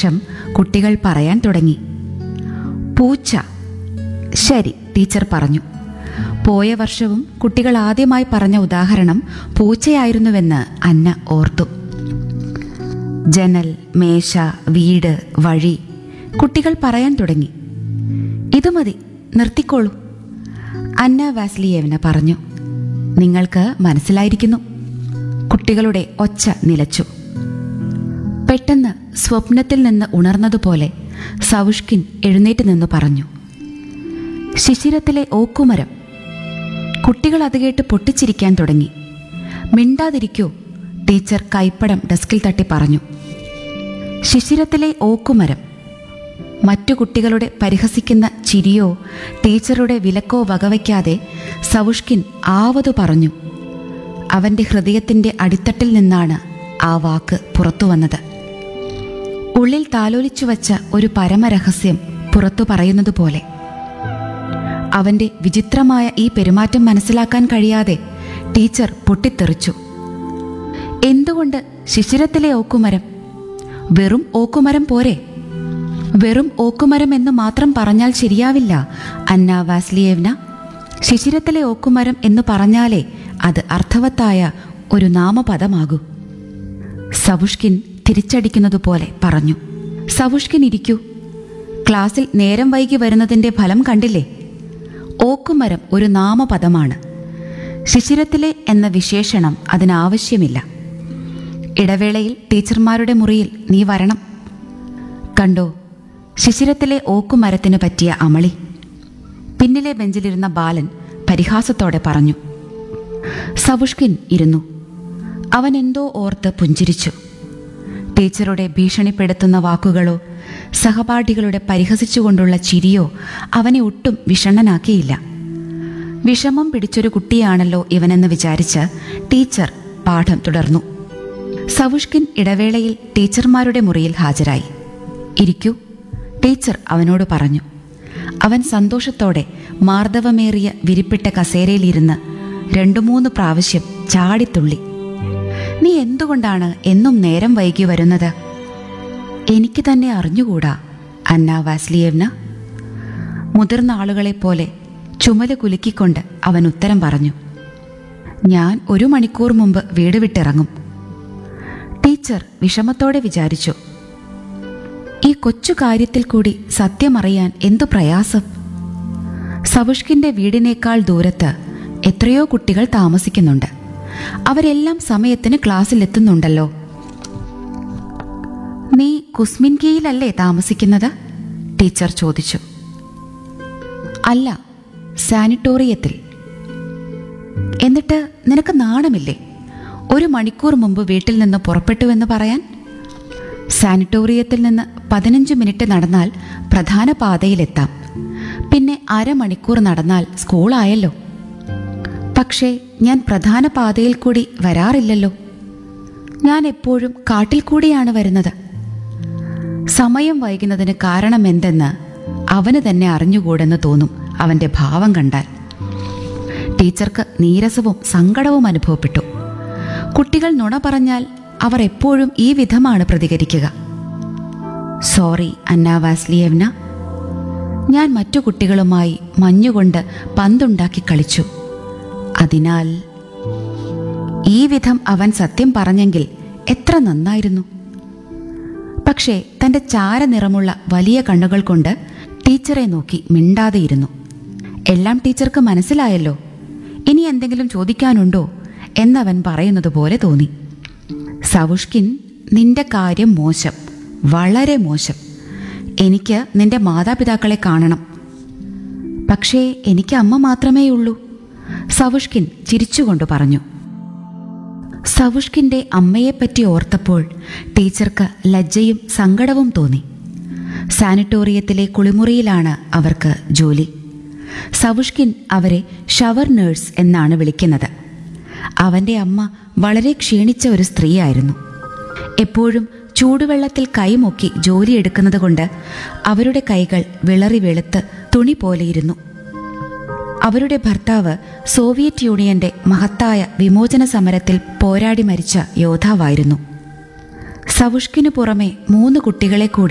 ശേഷം കുട്ടികൾ പറയാൻ തുടങ്ങി പൂച്ച ശരി ടീച്ചർ പറഞ്ഞു പോയ വർഷവും കുട്ടികൾ ആദ്യമായി പറഞ്ഞ ഉദാഹരണം പൂച്ചയായിരുന്നുവെന്ന് അന്ന ഓർത്തു ജനൽ മേശ വീട് വഴി കുട്ടികൾ പറയാൻ തുടങ്ങി ഇത് മതി നിർത്തിക്കോളൂ അന്ന വാസ്ലിയേവന പറഞ്ഞു നിങ്ങൾക്ക് മനസ്സിലായിരിക്കുന്നു കുട്ടികളുടെ ഒച്ച നിലച്ചു പെട്ടെന്ന് സ്വപ്നത്തിൽ നിന്ന് ഉണർന്നതുപോലെ സവുഷ്കിൻ എഴുന്നേറ്റ് നിന്ന് പറഞ്ഞു ശിശിരത്തിലെ ഓക്കുമരം കുട്ടികൾ അത് കേട്ട് പൊട്ടിച്ചിരിക്കാൻ തുടങ്ങി മിണ്ടാതിരിക്കൂ ടീച്ചർ കൈപ്പടം ഡെസ്കിൽ തട്ടി പറഞ്ഞു ശിശിരത്തിലെ ഓക്കുമരം മറ്റു കുട്ടികളുടെ പരിഹസിക്കുന്ന ചിരിയോ ടീച്ചറുടെ വിലക്കോ വകവയ്ക്കാതെ സവുഷ്കിൻ ആവതു പറഞ്ഞു അവന്റെ ഹൃദയത്തിന്റെ അടിത്തട്ടിൽ നിന്നാണ് ആ വാക്ക് പുറത്തു വന്നത് ഉള്ളിൽ താലോലിച്ചു വച്ച ഒരു പരമരഹസ്യം പുറത്തു പറയുന്നത് പോലെ അവന്റെ വിചിത്രമായ ഈ പെരുമാറ്റം മനസ്സിലാക്കാൻ കഴിയാതെ ടീച്ചർ പൊട്ടിത്തെറിച്ചു എന്തുകൊണ്ട് ശിശിരത്തിലെ ഓക്കുമരം വെറും ഓക്കുമരം പോരെ വെറും ഓക്കുമരം എന്ന് മാത്രം പറഞ്ഞാൽ ശരിയാവില്ല അന്ന വാസ്ലിയേവ്ന ശിശിരത്തിലെ ഓക്കുമരം എന്ന് പറഞ്ഞാലേ അത് അർത്ഥവത്തായ ഒരു നാമപദമാകൂ സവുഷ്കിൻ തിരിച്ചടിക്കുന്നതുപോലെ പറഞ്ഞു സവുഷ്കിൻ ഇരിക്കൂ ക്ലാസ്സിൽ നേരം വൈകി വരുന്നതിന്റെ ഫലം കണ്ടില്ലേ ഓക്കുമരം ഒരു നാമപദമാണ് ശിശിരത്തിലെ എന്ന വിശേഷണം അതിനാവശ്യമില്ല ഇടവേളയിൽ ടീച്ചർമാരുടെ മുറിയിൽ നീ വരണം കണ്ടോ ശിശിരത്തിലെ ഓക്കുമരത്തിന് പറ്റിയ അമളി പിന്നിലെ ബെഞ്ചിലിരുന്ന ബാലൻ പരിഹാസത്തോടെ പറഞ്ഞു സവുഷ്കിൻ ഇരുന്നു അവൻ എന്തോ ഓർത്ത് പുഞ്ചിരിച്ചു ടീച്ചറുടെ ഭീഷണിപ്പെടുത്തുന്ന വാക്കുകളോ സഹപാഠികളുടെ പരിഹസിച്ചുകൊണ്ടുള്ള ചിരിയോ അവനെ ഒട്ടും വിഷണ്ണനാക്കിയില്ല വിഷമം പിടിച്ചൊരു കുട്ടിയാണല്ലോ ഇവനെന്ന് വിചാരിച്ച് ടീച്ചർ പാഠം തുടർന്നു സവുഷ്കിൻ ഇടവേളയിൽ ടീച്ചർമാരുടെ മുറിയിൽ ഹാജരായി ഇരിക്കൂ ടീച്ചർ അവനോട് പറഞ്ഞു അവൻ സന്തോഷത്തോടെ മാർദ്ദവമേറിയ വിരിപ്പിട്ട കസേരയിലിരുന്ന് രണ്ടു മൂന്ന് പ്രാവശ്യം ചാടിത്തുള്ളി നീ എന്തുകൊണ്ടാണ് എന്നും നേരം വൈകി വരുന്നത് എനിക്ക് തന്നെ അറിഞ്ഞുകൂടാ അന്ന വാസ്ലിയേവ്ന മുതിർന്ന ആളുകളെപ്പോലെ ചുമല് കുലുക്കിക്കൊണ്ട് അവൻ ഉത്തരം പറഞ്ഞു ഞാൻ ഒരു മണിക്കൂർ മുമ്പ് വീട് വിട്ടിറങ്ങും ടീച്ചർ വിഷമത്തോടെ വിചാരിച്ചു ഈ കൊച്ചു കാര്യത്തിൽ കൂടി സത്യമറിയാൻ എന്തു പ്രയാസം സവുഷ്കിന്റെ വീടിനേക്കാൾ ദൂരത്ത് എത്രയോ കുട്ടികൾ താമസിക്കുന്നുണ്ട് അവരെല്ലാം സമയത്തിന് ക്ലാസ്സിലെത്തുന്നുണ്ടല്ലോ നീ കുസ്മിൻകിയിലല്ലേ താമസിക്കുന്നത് ടീച്ചർ ചോദിച്ചു അല്ല സാനിറ്റോറിയത്തിൽ എന്നിട്ട് നിനക്ക് നാണമില്ലേ ഒരു മണിക്കൂർ മുമ്പ് വീട്ടിൽ നിന്ന് പുറപ്പെട്ടുവെന്ന് പറയാൻ സാനിറ്റോറിയത്തിൽ നിന്ന് പതിനഞ്ച് മിനിറ്റ് നടന്നാൽ പ്രധാന പാതയിലെത്താം പിന്നെ അരമണിക്കൂർ നടന്നാൽ സ്കൂളായല്ലോ പക്ഷേ ഞാൻ പ്രധാന പാതയിൽ കൂടി വരാറില്ലല്ലോ ഞാൻ എപ്പോഴും കാട്ടിൽ കൂടിയാണ് വരുന്നത് സമയം വൈകുന്നതിന് കാരണമെന്തെന്ന് അവന് തന്നെ അറിഞ്ഞുകൂടെന്ന് തോന്നും അവന്റെ ഭാവം കണ്ടാൽ ടീച്ചർക്ക് നീരസവും സങ്കടവും അനുഭവപ്പെട്ടു കുട്ടികൾ നുണ പറഞ്ഞാൽ അവർ എപ്പോഴും ഈ വിധമാണ് പ്രതികരിക്കുക സോറി അന്ന വാസ്ലിയേവ്ന ഞാൻ മറ്റു കുട്ടികളുമായി മഞ്ഞുകൊണ്ട് പന്തുണ്ടാക്കി കളിച്ചു അതിനാൽ ഈ വിധം അവൻ സത്യം പറഞ്ഞെങ്കിൽ എത്ര നന്നായിരുന്നു പക്ഷേ തന്റെ ചാരനിറമുള്ള വലിയ കണ്ണുകൾ കൊണ്ട് ടീച്ചറെ നോക്കി മിണ്ടാതെയിരുന്നു എല്ലാം ടീച്ചർക്ക് മനസ്സിലായല്ലോ ഇനി എന്തെങ്കിലും ചോദിക്കാനുണ്ടോ എന്നവൻ പറയുന്നത് പോലെ തോന്നി സവുഷ്കിൻ നിന്റെ കാര്യം മോശം വളരെ മോശം എനിക്ക് നിന്റെ മാതാപിതാക്കളെ കാണണം പക്ഷേ എനിക്ക് അമ്മ മാത്രമേ ഉള്ളൂ സവുഷ്കിൻ ചിരിച്ചുകൊണ്ട് പറഞ്ഞു സവുഷ്കിന്റെ അമ്മയെപ്പറ്റി ഓർത്തപ്പോൾ ടീച്ചർക്ക് ലജ്ജയും സങ്കടവും തോന്നി സാനിറ്റോറിയത്തിലെ കുളിമുറിയിലാണ് അവർക്ക് ജോലി സവുഷ്കിൻ അവരെ ഷവർ നേഴ്സ് എന്നാണ് വിളിക്കുന്നത് അവന്റെ അമ്മ വളരെ ക്ഷീണിച്ച ഒരു സ്ത്രീയായിരുന്നു എപ്പോഴും ചൂടുവെള്ളത്തിൽ കൈമൊക്കി ജോലിയെടുക്കുന്നത് കൊണ്ട് അവരുടെ കൈകൾ വിളറി വെളുത്ത് തുണി പോലെയിരുന്നു അവരുടെ ഭർത്താവ് സോവിയറ്റ് യൂണിയന്റെ മഹത്തായ വിമോചന സമരത്തിൽ പോരാടി മരിച്ച യോദ്ധാവായിരുന്നു സവുഷ്കിനു പുറമെ മൂന്ന് കുട്ടികളെ കൂടി